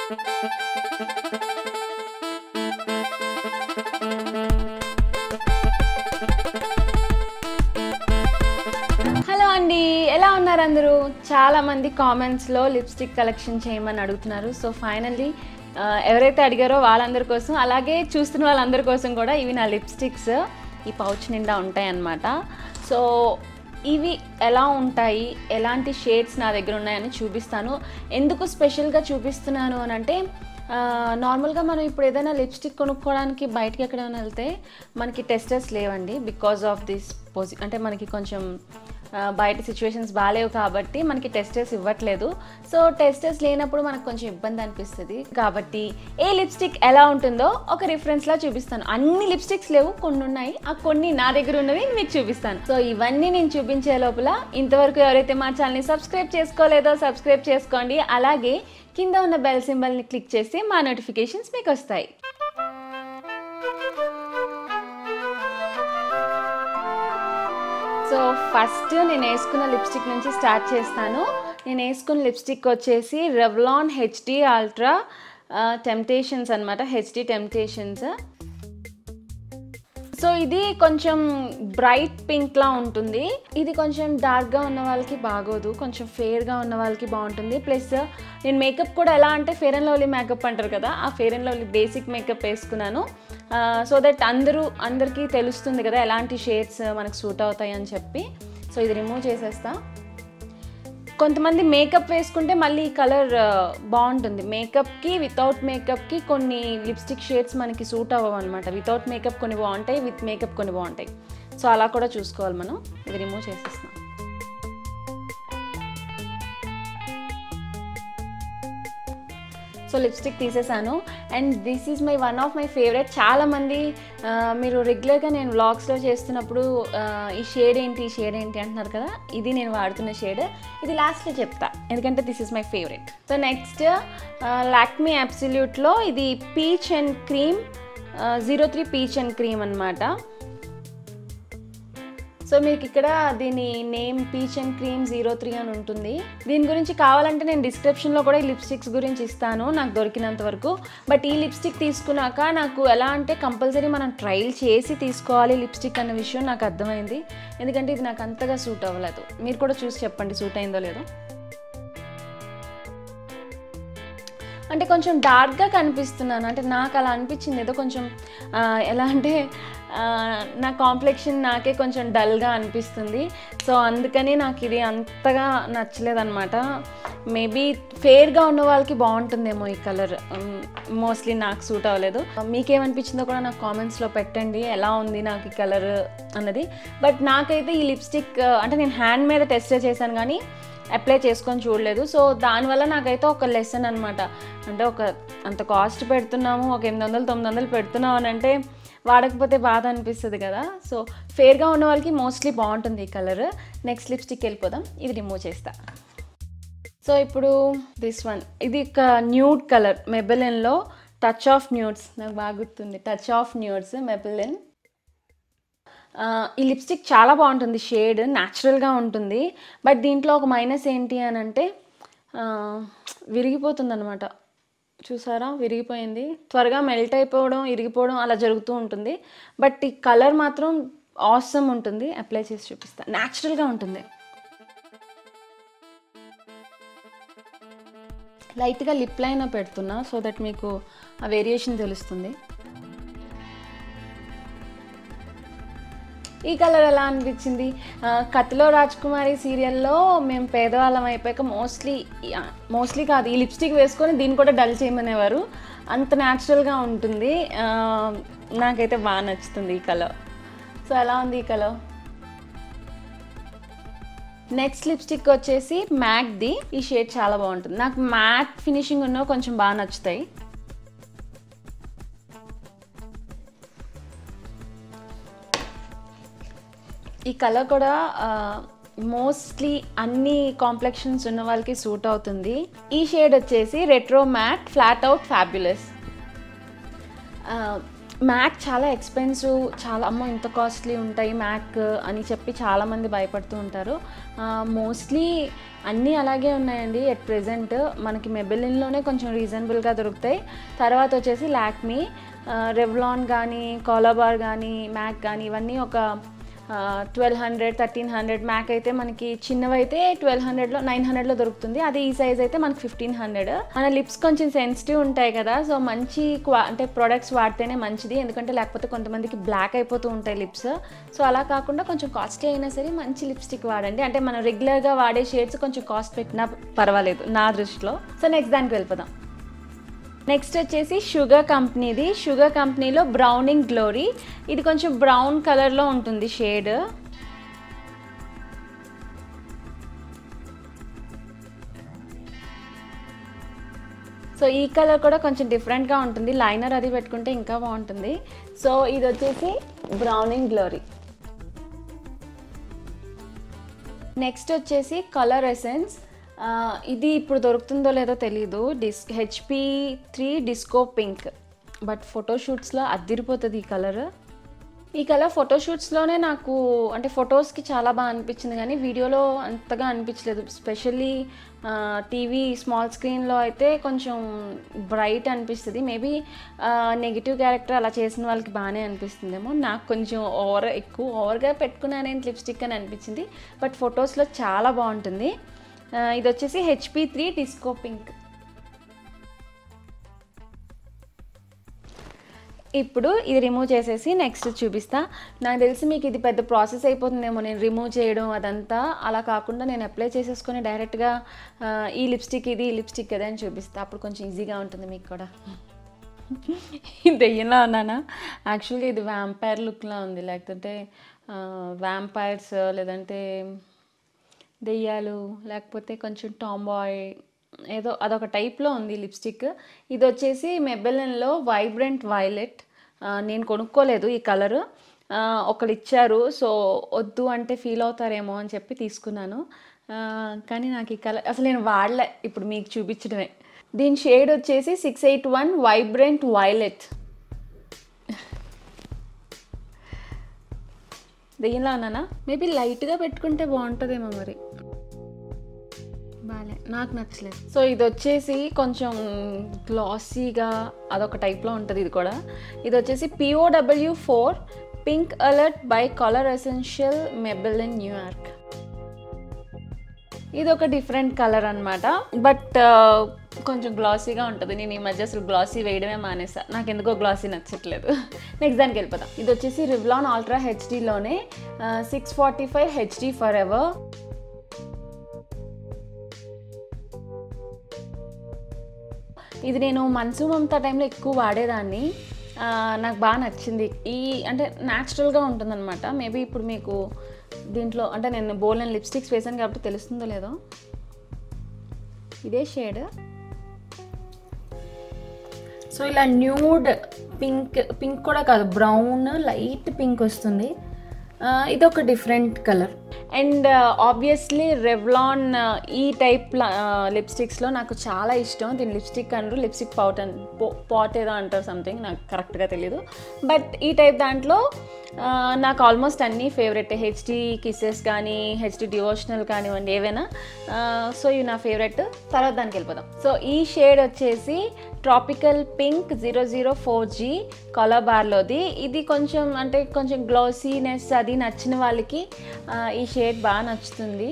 hello అండి ఎలా ఉన్నారు అందరూ చాలా మంది కామెంట్స్లో లిప్స్టిక్ కలెక్షన్ చేయమని అడుగుతున్నారు సో ఫైనల్లీ ఎవరైతే అడిగారో వాళ్ళందరి కోసం అలాగే చూస్తున్న వాళ్ళందరి కోసం కూడా ఇవి నా లిప్స్టిక్స్ ఈ పౌచ్ నిండా ఉంటాయి అన్నమాట సో ఇవి ఎలా ఉంటాయి ఎలాంటి షేడ్స్ నా దగ్గర ఉన్నాయని చూపిస్తాను ఎందుకు స్పెషల్గా చూపిస్తున్నాను అని అంటే నార్మల్గా మనం ఇప్పుడు ఏదైనా లిప్స్టిక్ కొనుక్కోవడానికి బయటికి ఎక్కడైనా వెళ్తే మనకి టెస్టర్స్ లేవండి బికాజ్ ఆఫ్ దిస్ పోజి అంటే మనకి కొంచెం ఆ, బయట సిచ్యువేషన్స్ బాగాలేవు కాబట్టి మనకి టెస్టర్స్ ఇవ్వట్లేదు సో టెస్టర్స్ లేనప్పుడు మనకు కొంచెం ఇబ్బంది అనిపిస్తుంది కాబట్టి ఏ లిప్స్టిక్ ఎలా ఉంటుందో ఒక రిఫరెన్స్లా చూపిస్తాను అన్ని లిప్స్టిక్స్ లేవు కొన్ని ఉన్నాయి ఆ కొన్ని నా దగ్గర ఉన్నవి మీకు చూపిస్తాను సో ఇవన్నీ నేను చూపించే లోపల ఇంతవరకు ఎవరైతే మా ఛానల్ని సబ్స్క్రైబ్ చేసుకోలేదో సబ్స్క్రైబ్ చేసుకోండి అలాగే కింద ఉన్న బెల్ సింబల్ని క్లిక్ చేస్తే మా నోటిఫికేషన్స్ మీకు వస్తాయి సో ఫస్ట్ నేను వేసుకున్న లిప్స్టిక్ నుంచి స్టార్ట్ చేస్తాను నేను వేసుకున్న లిప్స్టిక్ వచ్చేసి రెవ్లాన్ హెచ్డి అల్ట్రా టెంప్టేషన్స్ అనమాట హెచ్డి టెంప్టేషన్స్ సో ఇది కొంచెం బ్రైట్ పింక్లా ఉంటుంది ఇది కొంచెం డార్క్గా ఉన్న వాళ్ళకి బాగోదు కొంచెం ఫేర్గా ఉన్న వాళ్ళకి బాగుంటుంది ప్లస్ నేను మేకప్ కూడా ఎలా అంటే ఫేర్ అండ్ లవ్లీ మేకప్ అంటారు కదా ఆ fair and lovely basic makeup వేసుకున్నాను సో దట్ అందరూ అందరికీ తెలుస్తుంది కదా ఎలాంటి షేడ్స్ మనకు సూట్ అవుతాయి అని చెప్పి సో ఇది రిమూవ్ చేసేస్తా కొంతమంది మేకప్ వేసుకుంటే మళ్ళీ ఈ కలర్ బాగుంటుంది మేకప్కి వితౌట్ మేకప్కి కొన్ని లిప్స్టిక్ షేడ్స్ మనకి సూట్ అవ్వవు అనమాట వితౌట్ మేకప్ కొన్ని బాగుంటాయి విత్ మేకప్ కొన్ని బాగుంటాయి సో అలా కూడా చూసుకోవాలి మనం ఇది రిమూవ్ చేసేస్తున్నాం సో లిప్స్టిక్ తీసేసాను and this is my one of my favourite చాలామంది ఆ, మీరు రెగ్యులర్గా నేను వ్లాగ్స్లో చేస్తున్నప్పుడు ఆ, ఈ షేడ్ ఏంటి ఈ షేడ్ ఏంటి అంటున్నారు కదా ఇది నేను వాడుతున్న షేడ్ ఇది లాస్ట్లో చెప్తా ఎందుకంటే this is my favourite so next Lakme అబ్సల్యూట్లో ఇది peach and cream zero three peach and cream అనమాట సో మీకు ఇక్కడ దీని name peach and cream zero three అని ఉంటుంది దీని గురించి కావాలంటే నేను డిస్క్రిప్షన్లో కూడా ఈ లిప్స్టిక్స్ గురించి ఇస్తాను నాకు దొరికినంత వరకు బట్ ఈ లిప్స్టిక్ తీసుకున్నాక నాకు ఎలా అంటే కంపల్సరీ మనం ట్రయల్ చేసి తీసుకోవాలి లిప్స్టిక్ అన్న విషయం నాకు అర్థమైంది ఎందుకంటే ఇది నాకు అంతగా సూట్ అవ్వలేదు మీరు కూడా చూసి చెప్పండి సూట్ అయిందో లేదో అంటే కొంచెం డార్క్గా కనిపిస్తున్నాను అంటే నాకు అలా అనిపించింది ఏదో కొంచెం ఆ, ఎలా అంటే ఆ, నా కాంప్లెక్షన్ నాకే కొంచెం డల్గా అనిపిస్తుంది సో అందుకని నాకు ఇది అంతగా నచ్చలేదన్నమాట మేబీ ఫేర్గా ఉన్న వాళ్ళకి బాగుంటుందేమో ఈ కలర్ మోస్ట్లీ నాకు సూట్ అవ్వలేదు మీకేమనిపించిందో కూడా నాకు కామెంట్స్లో పెట్టండి ఎలా ఉంది నాకు ఈ కలర్ అన్నది బట్ నాకైతే ఈ లిప్స్టిక్ అంటే నేను హ్యాండ్ మీద టెస్ట్ చేశాను కానీ అప్లై చేసుకొని చూడలేదు సో దానివల్ల నాకైతే ఒక లెసన్ అనమాట అంటే ఒక అంత కాస్ట్ పెడుతున్నాము ఒక ఎనిమిది వందలు తొమ్మిది వందలు పెడుతున్నాం అని అంటే వాడకపోతే బాధ అనిపిస్తుంది కదా సో ఫేర్గా ఉన్న వాళ్ళకి మోస్ట్లీ బాగుంటుంది ఈ కలర్ నెక్స్ట్ లిప్స్టిక్ వెళ్ళిపోదాం ఇది రిమూవ్ చేస్తా సో ఇప్పుడు దిస్ వన్ ఇది ఒక న్యూడ్ కలర్ మెబెలిన్లో టచ్ ఆఫ్ న్యూడ్స్ నాకు బాగా గుర్తుంది టచ్ ఆఫ్ న్యూడ్స్ మెబెలిన్ ఆ, ఈ లిప్స్టిక్ చాలా బాగుంటుంది షేడ్ న్యాచురల్గా ఉంటుంది బట్ దీంట్లో ఒక మైనస్ ఏంటి అని అంటే విరిగిపోతుంది అనమాట చూసారా విరిగిపోయింది త్వరగా మెల్ట్ అయిపోవడం ఇరిగిపోవడం అలా జరుగుతూ ఉంటుంది బట్ ఈ కలర్ మాత్రం ఆసమ్ ఉంటుంది అప్లై చేసి చూపిస్తా న్యాచురల్గా ఉంటుంది లైట్గా లిప్ లైన్ పెడుతున్నా సో దట్ మీకు ఆ వేరియేషన్ తెలుస్తుంది ఈ కలర్ ఎలా అనిపించింది ఆ, కత్తిలో రాజ్కుమారి సీరియల్లో మేము పేదవాళ్ళం అయిపోయాక మోస్ట్లీ మోస్ట్లీ కాదు ఈ లిప్స్టిక్ వేసుకొని దీన్ని కూడా డల్ చేయమనేవారు అంత న్యాచురల్గా ఉంటుంది ఆ, నాకైతే బాగా నచ్చుతుంది ఈ కలర్ సో ఎలా ఉంది ఈ కలర్ నెక్స్ట్ లిప్స్టిక్ వచ్చేసి మ్యాక్ది ఈ షేడ్ చాలా బాగుంటుంది నాకు మ్యాట్ ఫినిషింగ్ ఉన్నవి కొంచెం బాగా నచ్చుతాయి ఈ కలర్ కూడా మోస్ట్లీ అన్ని కాంప్లెక్షన్స్ ఉన్న వాళ్ళకి సూట్ అవుతుంది ఈ షేడ్ వచ్చేసి retro matte flat out fabulous MAC చాలా ఎక్స్పెన్సివ్ చాలా అమ్మో ఇంత కాస్ట్లీ ఉంటాయి మ్యాక్ అని చెప్పి చాలామంది భయపడుతూ ఉంటారు మోస్ట్లీ అన్నీ అలాగే ఉన్నాయండి ఎట్ ప్రెజెంట్ మనకి మెబెలిన్లోనే కొంచెం రీజనబుల్గా దొరుకుతాయి తర్వాత వచ్చేసి లాక్మీ రెవ్లాన్ కానీ కాలాబార్ కానీ మ్యాక్ కానీ ఇవన్నీ ఒక twelve hundred thirteen hundred MAC అయితే మనకి చిన్నవైతే ట్వెల్వ్ హండ్రెడ్లో నైన్ హండ్రెడ్లో దొరుకుతుంది అదే ఈ సైజ్ అయితే మనకి ఫిఫ్టీన్ హండ్రెడ్ మన లిప్స్ కొంచెం సెన్సిటివ్ ఉంటాయి కదా సో మంచి క్వా అంటే ప్రొడక్ట్స్ వాడితేనే మంచిది ఎందుకంటే లేకపోతే కొంతమందికి బ్లాక్ అయిపోతూ ఉంటాయి లిప్స్ సో అలా కాకుండా కొంచెం కాస్ట్లీ అయినా సరే మంచి లిప్స్టిక్ వాడండి అంటే మనం రెగ్యులర్గా వాడే షేడ్స్ కొంచెం కాస్ట్ పెట్టినా పర్వాలేదు నా దృష్టిలో సో నెక్స్ట్ దానికి వెళ్ళిపోదాం నెక్స్ట్ వచ్చేసి షుగర్ కంపెనీది షుగర్ కంపెనీలో బ్రౌనింగ్ గ్లోరీ ఇది కొంచెం బ్రౌన్ కలర్లో ఉంటుంది షేడ్ సో ఈ కలర్ కూడా కొంచెం డిఫరెంట్గా ఉంటుంది లైనర్ అది పెట్టుకుంటే ఇంకా బాగుంటుంది సో ఇది వచ్చేసి బ్రౌనింగ్ గ్లోరీ నెక్స్ట్ వచ్చేసి కలర్ ఎసెన్స్ ఆ, ఇది ఇప్పుడు దొరుకుతుందో లేదో తెలీదు this HP three disco pink but ఫోటోషూట్స్లో అద్దిరిపోతుంది ఈ కలర్ ఈ కలర్ ఫోటోషూట్స్లోనే నాకు అంటే ఫొటోస్కి చాలా బాగా అనిపించింది కానీ వీడియోలో అంతగా అనిపించలేదు స్పెషల్లీ టీవీ స్మాల్ స్క్రీన్లో అయితే కొంచెం బ్రైట్ అనిపిస్తుంది మేబీ నెగిటివ్ క్యారెక్టర్ అలా చేసిన వాళ్ళకి బాగానే అనిపిస్తుందేమో నాకు కొంచెం ఓవర్ ఎక్కువ ఓవర్గా పెట్టుకున్నానేంటి లిప్స్టిక్ అని అనిపించింది బట్ ఫొటోస్లో చాలా బాగుంటుంది ఆ, ఇది వచ్చేసి హెచ్పి త్రీ డిస్కో పింక్ ఇప్పుడు ఇది రిమూవ్ చేసేసి నెక్స్ట్ చూపిస్తా నాకు తెలిసి మీకు ఇది పెద్ద ప్రాసెస్ అయిపోతుందేమో నేను రిమూవ్ చేయడం అదంతా అలా కాకుండా నేను అప్లై చేసేసుకొని డైరెక్ట్గా ఆ, ఈ లిప్స్టిక్ ఇది ఈ లిప్స్టిక్ అదే అని చూపిస్తా అప్పుడు కొంచెం ఈజీగా ఉంటుంది మీకు కూడా దెయ్యంలా ఉన్నానా యాక్చువల్గా ఇది వ్యాంపైర్ లుక్లా ఉంది లేకపోతే వ్యాంపైర్స్ లేదంటే దెయ్యాలు లేకపోతే కొంచెం టాంబాయ్ ఏదో అదొక టైప్లో ఉంది లిప్స్టిక్ ఇది వచ్చేసి మెబెలన్లో వైబ్రెంట్ వైలెట్ నేను కొనుక్కోలేదు ఈ కలరు ఒకళ్ళు ఇచ్చారు సో వద్దు అంటే ఫీల్ అవుతారేమో అని చెప్పి తీసుకున్నాను ఆ, కానీ నాకు ఈ కలర్ అసలు నేను వాడలే ఇప్పుడు మీకు చూపించడమే దీని షేడ్ వచ్చేసి six eight one vibrant violet దెయ్యంలా ఉన్నానా మేబీ లైట్గా పెట్టుకుంటే బాగుంటుందేమో మరి బాలే నాకు నచ్చలేదు సో ఇది వచ్చేసి కొంచెం గ్లాసీగా అదొక టైప్లో ఉంటుంది ఇది కూడా ఇది వచ్చేసి POW four pink alert by colour essential Maybelline New York ఇది ఒక డిఫరెంట్ కలర్ అనమాట బట్ కొంచెం గ్లాసీగా ఉంటుంది నేను ఈ మధ్య అసలు గ్లాసీ వేయడమే మానేసా నాకు ఎందుకో గ్లాసీ నచ్చట్లేదు నెక్స్ట్ దానికి వెళ్ళిపోతాం ఇది వచ్చేసి రివ్లాన్ ఆల్ట్రా హెచ్డీలోనే six forty five HD forever ఇది నేను మనసు మమతా టైంలో ఎక్కువ వాడేదాన్ని ఆ, నాకు బాగా నచ్చింది ఈ అంటే న్యాచురల్గా ఉంటుందన్నమాట మేబీ ఇప్పుడు మీకు దీంట్లో అంటే నేను బోల్డెన్ లిప్స్టిక్స్ వేసాను కాబట్టి తెలుస్తుందో లేదో ఇదే షేడ్ సో ఇలా న్యూడ్ పింక్ పింక్ కూడా కాదు బ్రౌన్ లైట్ పింక్ వస్తుంది ఆ, ఇది ఒక different colour and obviously Revlon ఈ టైప్ లిప్స్టిక్స్లో నాకు చాలా ఇష్టం దీని లిప్స్టిక్ అనరు లిప్స్టిక్ పౌట్ అని పాట్ ఏదో అంటారు సంథింగ్ నాకు కరెక్ట్గా తెలియదు బట్ ఈ టైప్ దాంట్లో ఆ, నాకు ఆల్మోస్ట్ అన్నీ ఫేవరెట్ హెచ్డి కిసెస్ కానీ హెచ్డి డివోషనల్ కానివ్వండి ఏవైనా సో ఇవి నా ఫేవరెట్ తర్వాత దానికి వెళ్ళిపోదాం సో ఈ షేడ్ వచ్చేసి tropical pink zero zero four G colour బార్లోది ఇది కొంచెం అంటే కొంచెం గ్లోసీనెస్ అది నచ్చిన వాళ్ళకి ఆ, ఈ షేడ్ బాగా నచ్చుతుంది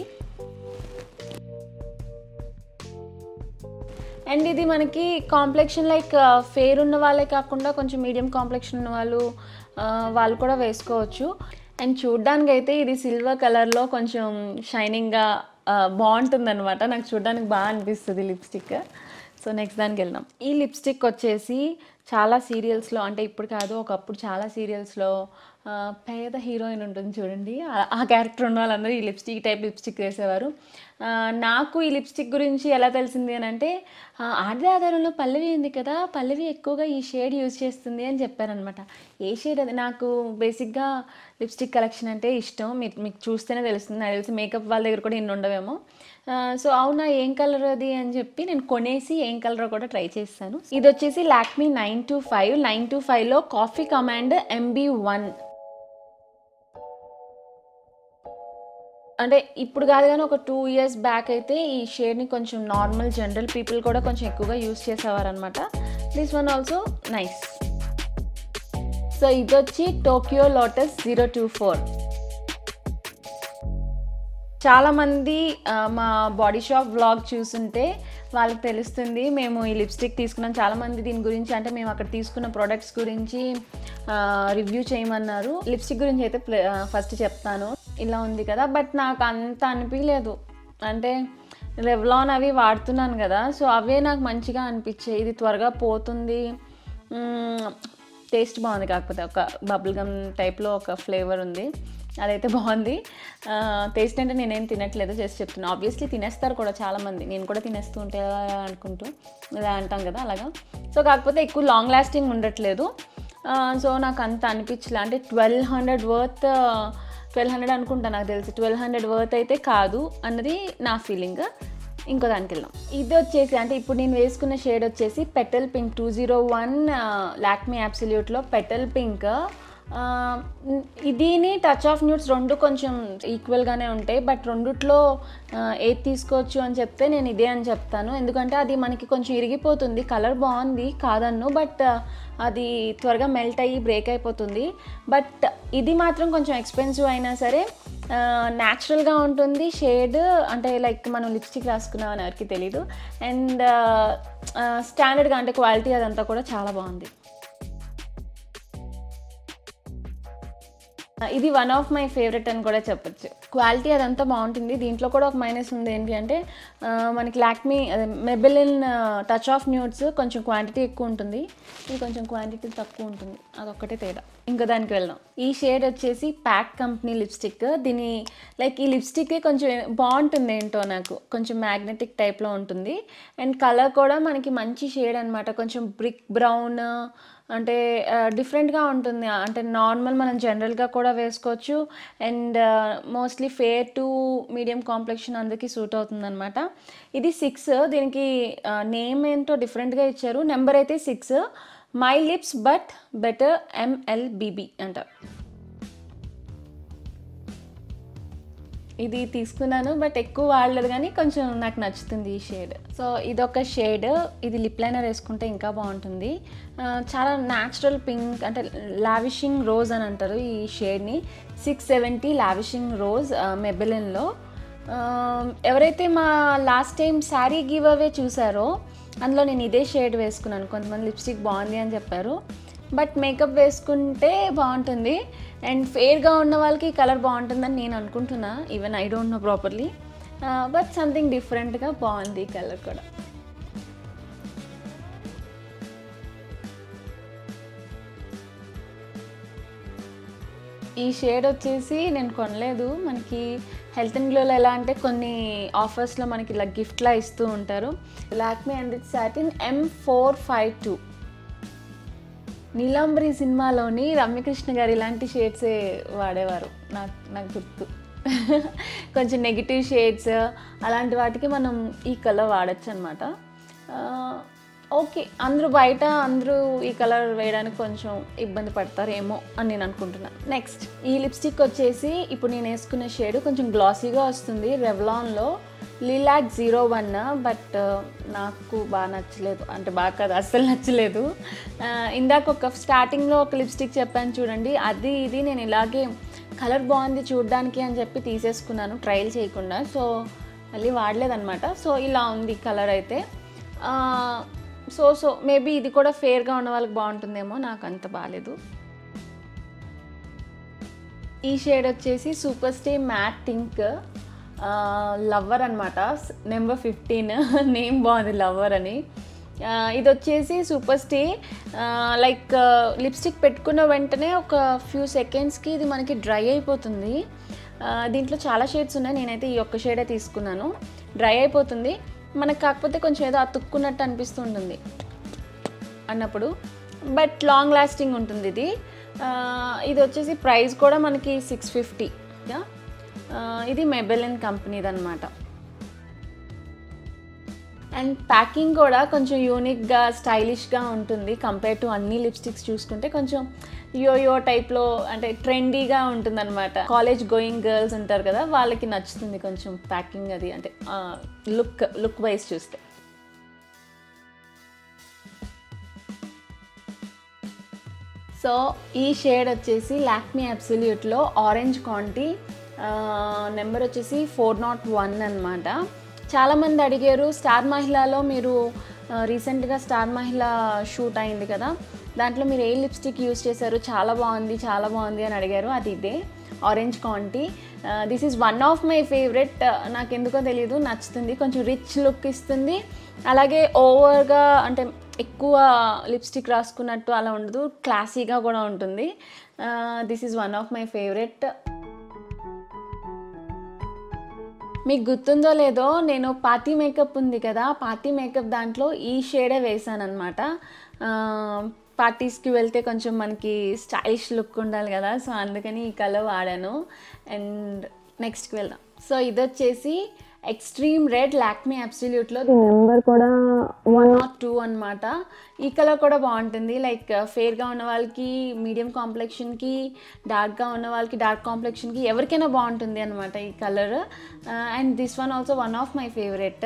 అండ్ ఇది మనకి కాంప్లెక్షన్ లైక్ ఫేర్ ఉన్న వాళ్ళే కాకుండా కొంచెం మీడియం కాంప్లెక్షన్ ఉన్న వాళ్ళు ఆ, వాళ్ళు కూడా వేసుకోవచ్చు అండ్ చూడ్డానికి అయితే ఇది సిల్వర్ కలర్లో కొంచెం షైనింగ్గా బాగుంటుంది అనమాట నాకు చూడడానికి బాగా అనిపిస్తుంది లిప్స్టిక్ సో నెక్స్ట్ దానికి వెళ్దాం ఈ లిప్స్టిక్ వచ్చేసి చాలా సీరియల్స్లో అంటే ఇప్పుడు కాదు ఒకప్పుడు చాలా సీరియల్స్లో ఆ, పేద హీరోయిన్ ఉంటుంది చూడండి ఆ- ఆ క్యారెక్టర్ ఉన్న వాళ్ళందరూ ఈ లిప్స్టిక్ టైప్ లిప్స్టిక్ వేసేవారు ఆ, నాకు ఈ లిప్స్టిక్ గురించి ఎలా తెలిసింది అని అంటే ఆ, ఆడది ఆధారంలో పల్లవి ఉంది కదా పల్లవి ఎక్కువగా ఈ షేడ్ యూజ్ చేస్తుంది అని చెప్పారనమాట ఏ షేడ్ అది నాకు బేసిక్గా లిప్స్టిక్ కలెక్షన్ అంటే ఇష్టం మీకు మీకు చూస్తేనే తెలుస్తుంది నాకు తెలిసి మేకప్ వాళ్ళ దగ్గర కూడా ఇన్ని ఉండవేమో సో అవునా ఏం కలర్ అది అని చెప్పి నేను కొనేసి ఏం కలర్ కూడా ట్రై చేస్తాను ఇది వచ్చేసి Lakme nine to five nine to ఫైవ్లో కాఫీ కమాండ్ ఎంబీ వన్ అంటే ఇప్పుడు కాదు కానీ ఒక టూ ఇయర్స్ బ్యాక్ అయితే ఈ షేడ్ని కొంచెం నార్మల్ జనరల్ పీపుల్ కూడా కొంచెం ఎక్కువగా యూస్ చేసేవారు అనమాట this one also nice so ఇది వచ్చి Tokyo lotus zero two four చాలామంది ఆ, మా బాడీ షాప్ వ్లాగ్ చూస్తుంటే వాళ్ళకి తెలుస్తుంది మేము ఈ లిప్స్టిక్ తీసుకున్నాం చాలామంది దీని గురించి అంటే మేము అక్కడ తీసుకున్న ప్రోడక్ట్స్ గురించి రివ్యూ చేయమన్నారు లిప్స్టిక్ గురించి అయితే ఫస్ట్ చెప్తాను ఇలా ఉంది కదా బట్ నాకు అంత అనిపించలేదు అంటే రెవ్లాన్ అవి వాడుతున్నాను కదా సో అవే నాకు మంచిగా అనిపించాయి ఇది త్వరగా పోతుంది టేస్ట్ బాగుంది కాకపోతే ఒక బబుల్ గమ్ టైప్లో ఒక ఫ్లేవర్ ఉంది అదైతే బాగుంది టేస్ట్ అంటే నేనేం తినట్లేదు జస్ట్ చెప్తున్నా ఆబ్వియస్లీ తినేస్తారు కూడా చాలామంది నేను కూడా తినేస్తూ ఉంటే అలా అనుకుంటూ ఇలా అంటాం కదా అలాగా సో కాకపోతే ఎక్కువ లాంగ్ లాస్టింగ్ ఉండట్లేదు సో నాకు అంత అనిపించలే అంటే twelve hundred worth twelve hundred అనుకుంటా నాకు తెలిసి ట్వెల్వ్ హండ్రెడ్ వర్త్ అయితే కాదు అన్నది నా ఫీలింగ్ ఇంకో దానికి వెళ్దాం ఇది వచ్చేసి అంటే ఇప్పుడు నేను వేసుకున్న షేడ్ వచ్చేసి petal pink two zero one Lakme యాబ్సల్యూట్లో పెటల్ పింక్ ఇదిని టచ్ ఆఫ్ న్యూట్స్ రెండు కొంచెం ఈక్వల్గానే ఉంటాయి బట్ రెండిట్లో ఏది తీసుకోవచ్చు అని చెప్తే నేను ఇదే అని చెప్తాను ఎందుకంటే అది మనకి కొంచెం ఇరిగిపోతుంది కలర్ బాగుంది కాదన్ను బట్ అది త్వరగా మెల్ట్ అయ్యి బ్రేక్ అయిపోతుంది బట్ ఇది మాత్రం కొంచెం ఎక్స్పెన్సివ్ అయినా సరే న్యాచురల్గా ఉంటుంది షేడ్ అంటే లైక్ మనం లిప్స్టిక్ రాసుకున్నాం అని ఎవరికి తెలీదు అండ్ స్టాండర్డ్గా అంటే క్వాలిటీ అదంతా కూడా చాలా బాగుంది ఇది వన్ ఆఫ్ మై ఫేవరెట్ అని కూడా చెప్పొచ్చు క్వాలిటీ అదంతా బాగుంటుంది దీంట్లో కూడా ఒక మైనస్ ఉంది ఏంటి అంటే ఆ, మనకి లాక్మీ అదే మెబెలిన్ టచ్ ఆఫ్ న్యూట్స్ కొంచెం క్వాంటిటీ ఎక్కువ ఉంటుంది ఇది కొంచెం క్వాంటిటీ తక్కువ ఉంటుంది అదొక్కటే తేడా ఇంకా దానికి వెళ్దాం ఈ షేడ్ వచ్చేసి ప్యాక్ కంపెనీ లిప్స్టిక్ దీని లైక్ ఈ లిప్స్టిక్ కొంచెం బాగుంటుంది ఏంటో నాకు కొంచెం మ్యాగ్నెటిక్ టైప్లో ఉంటుంది అండ్ కలర్ కూడా మనకి మంచి షేడ్ అనమాట కొంచెం బ్రిక్ బ్రౌన్ అంటే డిఫరెంట్గా ఉంటుంది అంటే నార్మల్ మనం జనరల్గా కూడా వేసుకోవచ్చు and mostly fair to medium complexion అందరికీ సూట్ అవుతుంది అనమాట ఇది సిక్స్ దీనికి నేమ్ ఏంటో డిఫరెంట్గా ఇచ్చారు నెంబర్ అయితే six my lips but better MLBB అంటారు ఇది తీసుకున్నాను బట్ ఎక్కువ వాడలేదు కానీ కొంచెం నాకు నచ్చుతుంది ఈ షేడ్ సో ఇదొక షేడ్ ఇది లిప్ లైనర్ వేసుకుంటే ఇంకా బాగుంటుంది ఆ, చాలా న్యాచురల్ పింక్ అంటే లావిషింగ్ రోజ్ అని అంటారు ఈ షేడ్ని సిక్స్ సెవెంటీ లావిషింగ్ రోజ్ మెబెలిన్లో ఎవరైతే మా last time sari giveaway చూసారో అందులో నేను ఇదే షేడ్ వేసుకున్నాను కొంతమంది లిప్స్టిక్ బాగుంది అని చెప్పారు బట్ మేకప్ వేసుకుంటే బాగుంటుంది అండ్ ఫేర్గా ఉన్న వాళ్ళకి కలర్ బాగుంటుందని నేను అనుకుంటున్నా even I don't know properly but something డిఫరెంట్గా బాగుంది కలర్ కూడా ఈ షేడ్ వచ్చేసి నేను కొనలేదు మనకి హెల్త్ అండ్ గ్లోలో ఎలా అంటే కొన్ని ఆఫర్స్లో మనకి ఇలా గిఫ్ట్లా ఇస్తూ ఉంటారు Lakme and it satin M four five two Neelambari సినిమాలోని రమ్యకృష్ణ గారు ఇలాంటి షేడ్సే వాడేవారు నాకు నాకు గుర్తు కొంచెం నెగిటివ్ షేడ్స్ అలాంటి వాటికి మనం ఈ కలర్ వాడచ్చు అనమాట ఓకే అందరూ బయట అందరూ ఈ కలర్ వేయడానికి కొంచెం ఇబ్బంది పడతారేమో అని నేను అనుకుంటున్నాను నెక్స్ట్ ఈ లిప్స్టిక్ వచ్చేసి ఇప్పుడు నేను వేసుకున్న షేడ్ కొంచెం గ్లాసీగా వస్తుంది రెవ్లాన్లో లీలాక్ జీరో వన్ బట్ నాకు బాగా నచ్చలేదు అంటే బాగా కాదు అస్సలు నచ్చలేదు ఆ, ఇందాక ఒక స్టార్టింగ్లో ఒక లిప్స్టిక్ చెప్పాను చూడండి అది ఇది నేను ఇలాగే కలర్ బాగుంది చూడడానికి అని చెప్పి తీసేసుకున్నాను ట్రయల్ చేయకుండా సో మళ్ళీ వాడలేదన్నమాట సో ఇలా ఉంది కలర్ అయితే ఆ, సో సో మేబీ ఇది కూడా ఫేర్గా ఉన్న వాళ్ళకి బాగుంటుందేమో నాకు అంత బాగాలేదు ఈ షేడ్ వచ్చేసి super stay matte think lover అనమాట నెంబర్ ఫిఫ్టీన్ నేమ్ బాగుంది లవ్వర్ అని ఆ, ఇది వచ్చేసి సూపర్ స్టే లైక్ లిప్స్టిక్ పెట్టుకున్న వెంటనే ఒక ఫ్యూ సెకండ్స్కి ఇది మనకి డ్రై అయిపోతుంది ఆ, దీంట్లో చాలా షేడ్స్ ఉన్నాయి నేనైతే ఈ ఒక్క షేడే తీసుకున్నాను డ్రై అయిపోతుంది మనకు కాకపోతే కొంచెం ఏదో అతుక్కున్నట్టు అనిపిస్తుంటుంది అన్నప్పుడు బట్ లాంగ్ లాస్టింగ్ ఉంటుంది ఇది ఆ, ఇది వచ్చేసి ప్రైస్ కూడా మనకి సిక్స్ ఫిఫ్టీ ఇది మెబెలిన్ కంపెనీది అనమాట అండ్ ప్యాకింగ్ కూడా కొంచెం యూనిక్గా స్టైలిష్గా ఉంటుంది కంపేర్ టు అన్ని లిప్స్టిక్స్ చూసుకుంటే కొంచెం యోయో టైప్లో అంటే ట్రెండీగా ఉంటుందన్నమాట కాలేజ్ గోయింగ్ గర్ల్స్ ఉంటారు కదా వాళ్ళకి నచ్చుతుంది కొంచెం ప్యాకింగ్ అది అంటే లుక్ లుక్ వైజ్ చూస్తే సో ఈ షేడ్ వచ్చేసి లాక్మీ అబ్సల్యూట్లో ఆరెంజ్ క్వాంటిటీ నెంబర్ వచ్చేసి ఫోర్ నాట్ వన్ అనమాట చాలామంది అడిగారు స్టార్ మహిళలో మీరు రీసెంట్గా స్టార్ మహిళ షూట్ అయింది కదా దాంట్లో మీరు ఏ లిప్స్టిక్ యూస్ చేశారు చాలా బాగుంది చాలా బాగుంది అని అడిగారు అది ఇదే orange candy this is one of my favourite నాకు ఎందుకో తెలియదు నచ్చుతుంది కొంచెం రిచ్ లుక్ ఇస్తుంది అలాగే ఓవర్గా అంటే ఎక్కువ లిప్స్టిక్ రాసుకున్నట్టు అలా ఉండదు క్లాసీగా కూడా ఉంటుంది this is one of my favourite మీకు గుర్తుందో లేదో నేను పార్టీ మేకప్ ఉంది కదా పార్టీ మేకప్ దాంట్లో ఈ షేడే వేసాను అనమాట పార్టీస్కి వెళ్తే కొంచెం మనకి స్టైలిష్ లుక్ ఉండాలి కదా సో అందుకని ఈ కలర్ వాడాను అండ్ నెక్స్ట్కి వెళ్దాం సో ఇది వచ్చేసి ఎక్స్ట్రీమ్ రెడ్ లాక్మీ అబ్సల్యూట్లో నెంబర్ కూడా వన్ నాట్ టూ అనమాట ఈ కలర్ కూడా బాగుంటుంది లైక్ ఫేర్గా ఉన్న వాళ్ళకి మీడియం కాంప్లెక్షన్కి డార్క్గా ఉన్న వాళ్ళకి డార్క్ కాంప్లెక్షన్కి ఎవరికైనా బాగుంటుంది అనమాట ఈ colour and this one also one of my favourite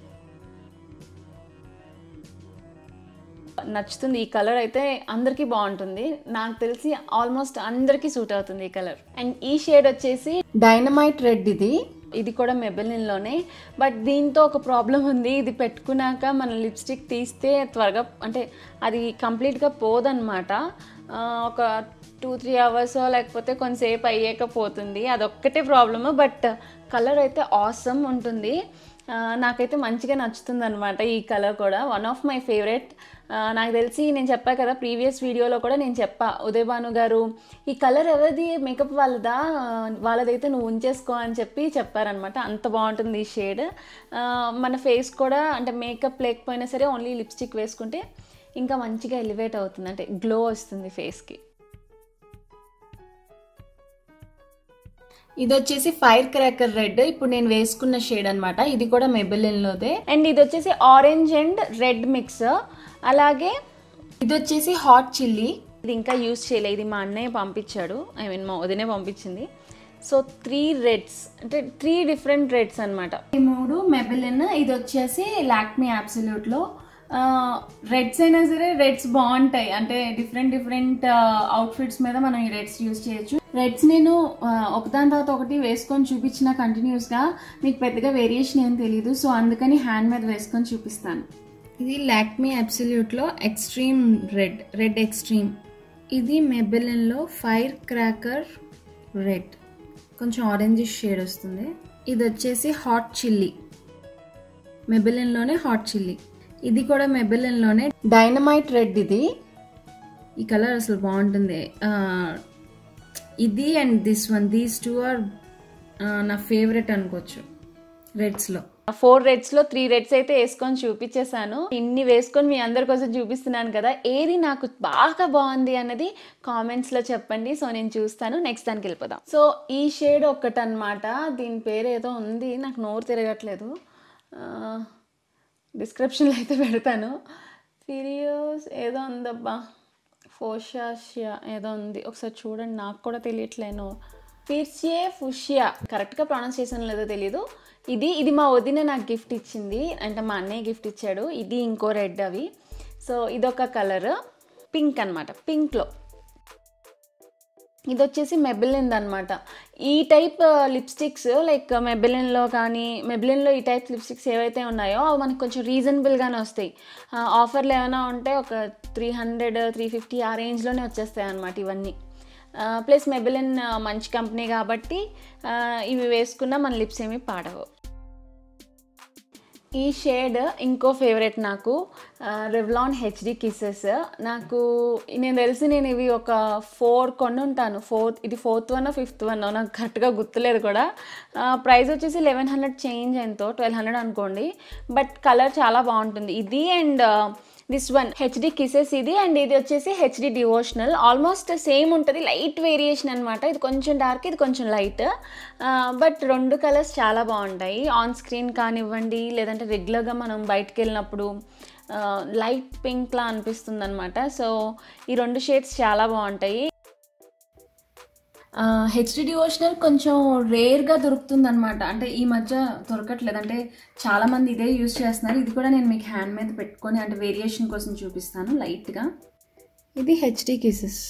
నచ్చుతుంది ఈ కలర్ అయితే అందరికీ బాగుంటుంది నాకు తెలిసి ఆల్మోస్ట్ అందరికీ సూట్ అవుతుంది ఈ కలర్ అండ్ ఈ షేడ్ వచ్చేసి డైనమైట్ రెడ్ ఇది ఇది కూడా మెబెలిన్లోనే బట్ దీంతో ఒక ప్రాబ్లం ఉంది ఇది పెట్టుకున్నాక మన లిప్స్టిక్ తీస్తే త్వరగా అంటే అది కంప్లీట్గా పోదన్నమాట ఒక టూ త్రీ అవర్స్ లేకపోతే కొంతసేపు అయ్యాక పోతుంది అదొక్కటే ప్రాబ్లమ్ బట్ కలర్ అయితే ఆసమ్ ఉంటుంది నాకైతే మంచిగా నచ్చుతుంది అనమాట ఈ కలర్ కూడా వన్ ఆఫ్ మై ఫేవరెట్ నాకు తెలిసి నేను చెప్పా కదా ప్రీవియస్ వీడియోలో కూడా నేను చెప్పా ఉదయ్ భాను గారు ఈ కలర్ ఎవరిది మేకప్ వాళ్ళదా వాళ్ళదైతే నువ్వు ఉంచేసుకో అని చెప్పి చెప్పారనమాట అంత బాగుంటుంది ఈ షేడ్ మన ఫేస్ కూడా అంటే మేకప్ లేకపోయినా సరే ఓన్లీ లిప్స్టిక్ వేసుకుంటే ఇంకా మంచిగా ఎలివేట్ అవుతుంది అంటే గ్లో వస్తుంది ఫేస్కి ఇది వచ్చేసి ఫైర్ క్రాకర్ రెడ్ ఇప్పుడు నేను వేసుకున్న షేడ్ అనమాట ఇది కూడా మెబెలిన్లోదే అండ్ ఇది వచ్చేసి ఆరెంజ్ అండ్ రెడ్ మిక్స్ అలాగే ఇది వచ్చేసి హాట్ చిల్లీ ఇది ఇంకా యూస్ చేయలేదు ఇది మా అన్నయ్య పంపించాడు ఐ మీన్ మా వదినే పంపించింది సో త్రీ రెడ్స్ అంటే త్రీ డిఫరెంట్ రెడ్స్ అనమాట ఈ మూడు మెబెలిన్ ఇది వచ్చేసి లాక్మీ అబ్సల్యూట్లో రెడ్స్ అయినా సరే రెడ్స్ బాగుంటాయి అంటే డిఫరెంట్ డిఫరెంట్ అవుట్ఫిట్స్ మీద మనం ఈ రెడ్స్ యూస్ చేయొచ్చు రెడ్స్ నేను ఒకదాని తర్వాత ఒకటి వేసుకొని చూపించిన కంటిన్యూస్గా మీకు పెద్దగా వేరియేషన్ ఏం తెలియదు సో అందుకని హ్యాండ్ మీద వేసుకొని చూపిస్తాను ఇది లాక్మీ అబ్సల్యూట్లో ఎక్స్ట్రీమ్ రెడ్ రెడ్ ఎక్స్ట్రీమ్ ఇది మెబెలిన్లో ఫైర్ క్రాకర్ రెడ్ కొంచెం ఆరెంజ్ షేడ్ వస్తుంది ఇది వచ్చేసి హాట్ చిల్లీ మెబెలిన్లోనే హాట్ చిల్లీ ఇది కూడా మెబెలిన్లోనే డైనమైట్ రెడ్ ఇది ఈ కలర్ అసలు బాగుంటుంది ఇది and this one these two are నా ఫేవరెట్ అనుకోవచ్చు రెడ్స్లో ఫోర్ రెడ్స్లో త్రీ రెడ్స్ అయితే వేసుకొని చూపించేశాను ఇన్ని వేసుకొని మీ అందరి కోసం చూపిస్తున్నాను కదా ఏది నాకు బాగా బాగుంది అన్నది కామెంట్స్లో చెప్పండి సో నేను చూస్తాను నెక్స్ట్ దానికి వెళ్ళిపోదాం సో ఈ షేడ్ ఒక్కటి అనమాట దీని పేరు ఏదో ఉంది నాకు నోరు తిరగట్లేదు డిస్క్రిప్షన్లో అయితే పెడతాను ఫిరియోస్ ఏదో ఉందబ్బా ఫోషాషియా ఏదో ఉంది ఒకసారి చూడండి నాకు కూడా తెలియట్లేను ఫిర్షియే ఫుషియా కరెక్ట్గా ప్రొనౌన్స్ చేసాను లేదో తెలియదు ఇది ఇది మా వదిన నాకు గిఫ్ట్ ఇచ్చింది అంటే మా అన్నయ్య గిఫ్ట్ ఇచ్చాడు ఇది ఇంకో రెడ్ అవి సో ఇదొక కలర్ పింక్ అనమాట పింక్లో ఇది వచ్చేసి మెబిలిన్ అనమాట ఈ టైప్ లిప్స్టిక్స్ లైక్ మెబిలిన్లో కానీ మెబిలిన్లో ఈ టైప్ లిప్స్టిక్స్ ఏవైతే ఉన్నాయో అవి మనకు కొంచెం రీజనబుల్గానే వస్తాయి ఆఫర్లు ఏమైనా ఉంటే ఒక త్రీ హండ్రెడ్ త్రీ ఫిఫ్టీ ఆ రేంజ్లోనే వచ్చేస్తాయి అనమాట ఇవన్నీ ప్లస్ మెబిలిన్ మంచి కంపెనీ కాబట్టి ఇవి వేసుకున్నా మన లిప్స్ ఏమీ పాడవు ఈ షేడ్ ఇంకో ఫేవరెట్ నాకు రెవ్లాన్ హెచ్డి కిసెస్ నాకు నేను తెలిసి నేను ఇవి ఒక ఫోర్ కొన్ని ఉంటాను ఫోర్త్ ఇది ఫోర్త్ వన్ ఫిఫ్త్ వన్ నాకు కరెక్ట్గా గుర్తులేదు కూడా ప్రైస్ వచ్చేసి లెవెన్ హండ్రెడ్ చేంజ్ ఎంతో ట్వెల్వ్ హండ్రెడ్ అనుకోండి బట్ కలర్ చాలా బాగుంటుంది ఇది and this one HD kisses ఇది అండ్ ఇది వచ్చేసి హెచ్డి డివోషనల్ ఆల్మోస్ట్ సేమ్ ఉంటుంది లైట్ వేరియేషన్ అనమాట ఇది కొంచెం డార్క్ ఇది కొంచెం లైట్ బట్ రెండు కలర్స్ చాలా బాగుంటాయి ఆన్ స్క్రీన్ కానివ్వండి లేదంటే రెగ్యులర్గా మనం బయటకు వెళ్ళినప్పుడు లైట్ పింక్లా అనిపిస్తుంది అనమాట సో ఈ రెండు షేడ్స్ చాలా బాగుంటాయి హెచ్డి డివోషనల్ కొంచెం రేర్గా దొరుకుతుంది అనమాట అంటే ఈ మధ్య దొరకట్లేదు అంటే చాలామంది ఇదే యూస్ చేస్తున్నారు ఇది కూడా నేను మీకు హ్యాండ్ మీద పెట్టుకొని అంటే వేరియేషన్ కోసం చూపిస్తాను లైట్గా ఇది హెచ్డి కిసెస్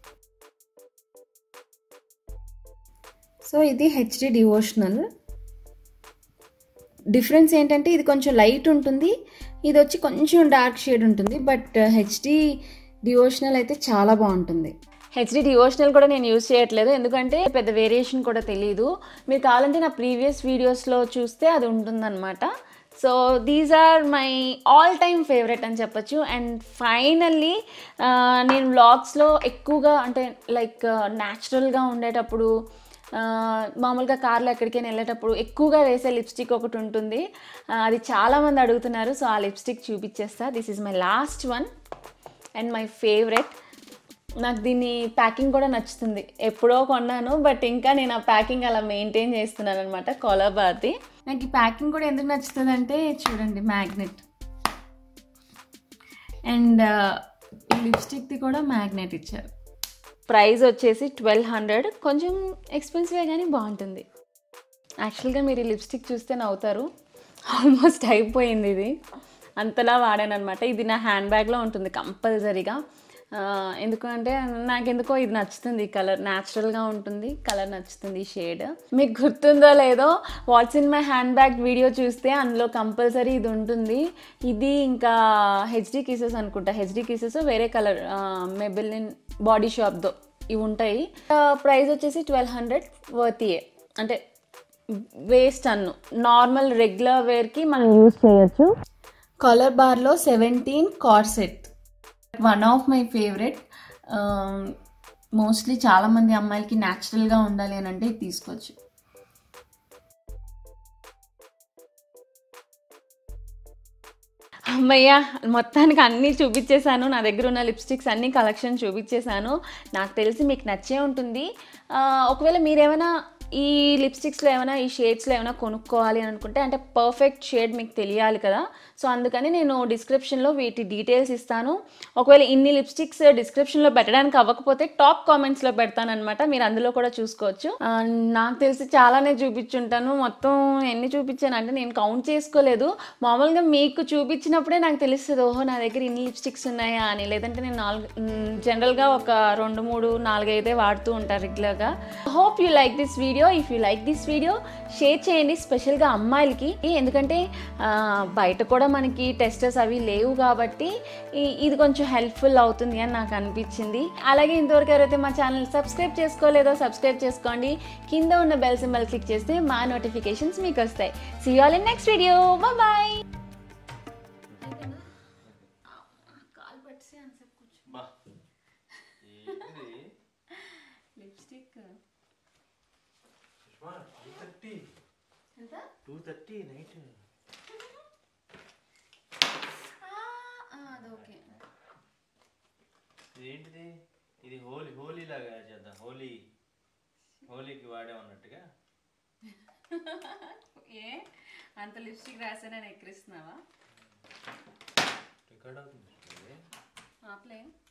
సో ఇది హెచ్డి డివోషనల్ డిఫరెన్స్ ఏంటంటే ఇది కొంచెం లైట్ ఉంటుంది ఇది వచ్చి కొంచెం డార్క్ షేడ్ ఉంటుంది బట్ హెచ్డి డివోషనల్ అయితే చాలా బాగుంటుంది హెచ్డి డివోషనల్ కూడా నేను యూజ్ చేయట్లేదు ఎందుకంటే పెద్ద వేరియేషన్ కూడా తెలియదు మీరు కావాలంటే నా ప్రీవియస్ వీడియోస్లో చూస్తే అది ఉంటుందన్నమాట so these are my all time favourite అని చెప్పొచ్చు అండ్ ఫైనల్లీ నేను వ్లాగ్స్లో ఎక్కువగా అంటే లైక్ న్యాచురల్గా ఉండేటప్పుడు ఆ, మామూలుగా కార్లో ఎక్కడికైనా వెళ్ళేటప్పుడు ఎక్కువగా వేసే లిప్స్టిక్ ఒకటి ఉంటుంది ఆ, అది చాలామంది అడుగుతున్నారు సో ఆ లిప్స్టిక్ చూపించేస్తా this is my last one and my favourite నాకు దీని ప్యాకింగ్ కూడా నచ్చుతుంది ఎప్పుడో కొన్నాను బట్ ఇంకా నేను ఆ ప్యాకింగ్ అలా మెయింటైన్ చేస్తున్నాను అనమాట కొలాబాది నాకు ఈ ప్యాకింగ్ కూడా ఎందుకు నచ్చుతుంది అంటే చూడండి మ్యాగ్నెట్ అండ్ ఈ లిప్స్టిక్ది కూడా మ్యాగ్నెట్ ఇచ్చారు ప్రైస్ వచ్చేసి ట్వెల్వ్ హండ్రెడ్ కొంచెం ఎక్స్పెన్సివే కానీ బాగుంటుంది యాక్చువల్గా మీరు ఈ లిప్స్టిక్ చూస్తే నవ్వుతారు ఆల్మోస్ట్ అయిపోయింది ఇది అంతలా వాడాను అనమాట ఇది నా హ్యాండ్ బ్యాగ్లో ఉంటుంది కంపల్సరీగా ఆ, ఎందుకంటే నాకెందుకో ఇది నచ్చుతుంది ఈ కలర్ న్యాచురల్గా ఉంటుంది కలర్ నచ్చుతుంది ఈ షేడ్ మీకు గుర్తుందో లేదో what's in my hand bag video చూస్తే అందులో కంపల్సరీ ఇది ఉంటుంది ఇది ఇంకా హెచ్డి కీసెస్ అనుకుంటా హెచ్డి కీసెస్ వేరే కలర్ మెబిలిన్ బాడీ షాప్తో ఇవి ఉంటాయి ప్రైస్ వచ్చేసి ట్వెల్వ్ హండ్రెడ్ వర్తియే అంటే వేస్ట్ అన్ను నార్మల్ రెగ్యులర్ వేర్కి మనం యూస్ చేయొచ్చు కలర్ బార్లో seventeen corset one of my favourite mostly చాలామంది అమ్మాయిలకి న్యాచురల్గా ఉండాలి అని అంటే ఇది తీసుకోవచ్చు అమ్మయ్య మొత్తానికి అన్నీ చూపించేశాను నా దగ్గర ఉన్న లిప్స్టిక్స్ అన్ని కలెక్షన్ చూపించేశాను నాకు తెలిసి మీకు నచ్చే ఉంటుంది ఆ, ఒకవేళ మీరేమైనా ఈ లిప్స్టిక్స్లో ఏమైనా ఈ షేడ్స్లో ఏమైనా కొనుక్కోవాలి అని అనుకుంటే అంటే పర్ఫెక్ట్ షేడ్ మీకు తెలియాలి కదా సో అందుకని నేను డిస్క్రిప్షన్లో వీటి డీటెయిల్స్ ఇస్తాను ఒకవేళ ఇన్ని లిప్స్టిక్స్ డిస్క్రిప్షన్లో పెట్టడానికి అవ్వకపోతే టాప్ కామెంట్స్లో పెడతానమాట మీరు అందులో కూడా చూసుకోవచ్చు ఆ, నాకు తెలిసి చాలానే చూపించుంటాను మొత్తం ఎన్ని చూపించాను అంటే నేను కౌంట్ చేసుకోలేదు మామూలుగా మీకు చూపించినప్పుడే నాకు తెలుస్తుంది ఓహో నా దగ్గర ఇన్ని లిప్స్టిక్స్ ఉన్నాయా అని లేదంటే నేను నాలుగు జనరల్గా ఒక రెండు మూడు నాలుగైదే వాడుతూ ఉంటాను రెగ్యులర్గా hope you like this video if you like this video share చేయండి స్పెషల్గా అమ్మాయిలకి ఎందుకంటే ఆ, బయట కూడా మనకి టెస్టర్స్ అవి లేవు కాబట్టి ఈ- ఇది కొంచెం హెల్ప్ఫుల్ అవుతుంది అని నాకు అనిపించింది అలాగే ఇంతవరకు ఎవరైతే మా ఛానల్ సబ్స్క్రైబ్ చేసుకోలేదో సబ్స్క్రైబ్ చేసుకోండి కింద ఉన్న బెల్ సింబల్ క్లిక్ చేస్తే మా నోటిఫికేషన్స్ మీకు వస్తాయి see all in next video bye బా ఏంటిది లిప్స్టిక్ సుష్మా టూ థర్టీ ఎంత టూ థర్టీ నైట్ అదొకే ఏంటిది ఇది హోలీ హోలీ లాగా చేద్దాం హోలీ హోలీకి వాడామన్నట్టుగా ఏ అంత లిప్స్టిక్ రాసానని ఎక్కిరిస్తున్నావా రికార్డ్ అవుతుంది ఆపలే